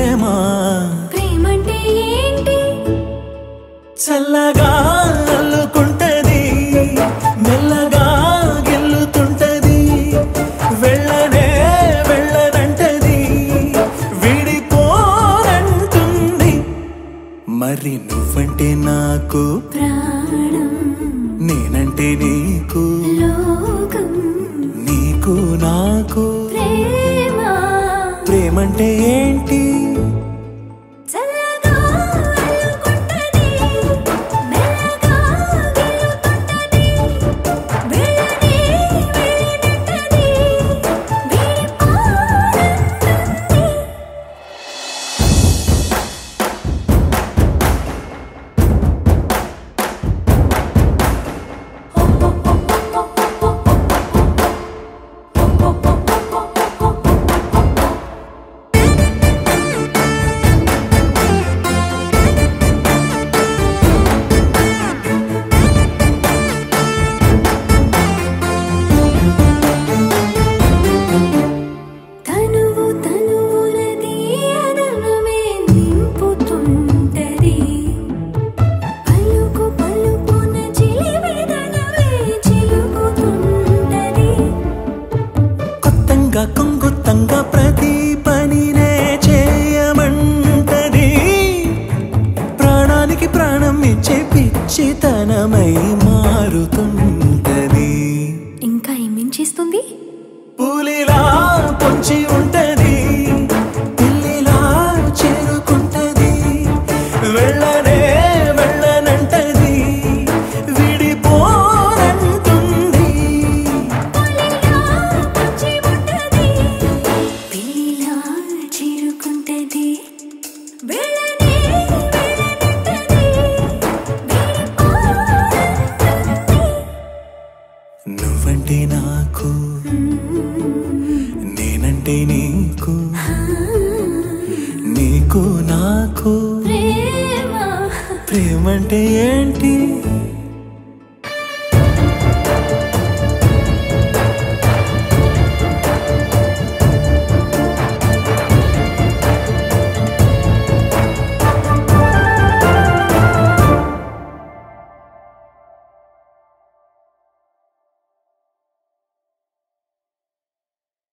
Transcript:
ప్రేమ ప్రేమంటే ఏంటి చల్లగా అల్లుకుంటది మెల్లగా గెల్లుతుంటది వెళ్ళనే వెళ్ళనంటది విడిపోనంటుంది మరి నువ్వంటే నాకు ప్రాణం నేనంటే నీకు లోకం నీకు నాకు ప్రేమ ప్రేమంటే ఏంటి చల్లగా అల్లుకుంటది మెల్లగా గెలుతుంటది వెళ్ళనే వెళ్ళనంటది విడిపోనంటుంది తనువు తనువునది అదనమే నింపుతుంటది పలుకు పలుకున చిలివెదనవే చిలుకుతుంటది కొత్తంగా కొంగుత్తంగా ప్రతి పనినే చేయమంటది ప్రాణానికి ప్రాణం ఇచ్చే పిచ్చితనమై మారుతుంటది ఇంకా ఏమించేస్తుంది పూలిలా పొంచి ఉంటది పిల్లిలా చేరుకుంటది వెళ్ళనే వెళ్ళనంటది విడిపోనంటుంది పులిలా పొంచి ఉంటది పిల్లిలా చేరుకుంటది వెళ్ళనే వెళ్ళనంటది విడిపోనంటుంది నువ్వంటే నాకు నేనంటే నీకు నీకు నాకు ప్రేమ ప్రేమంటే ఏంటి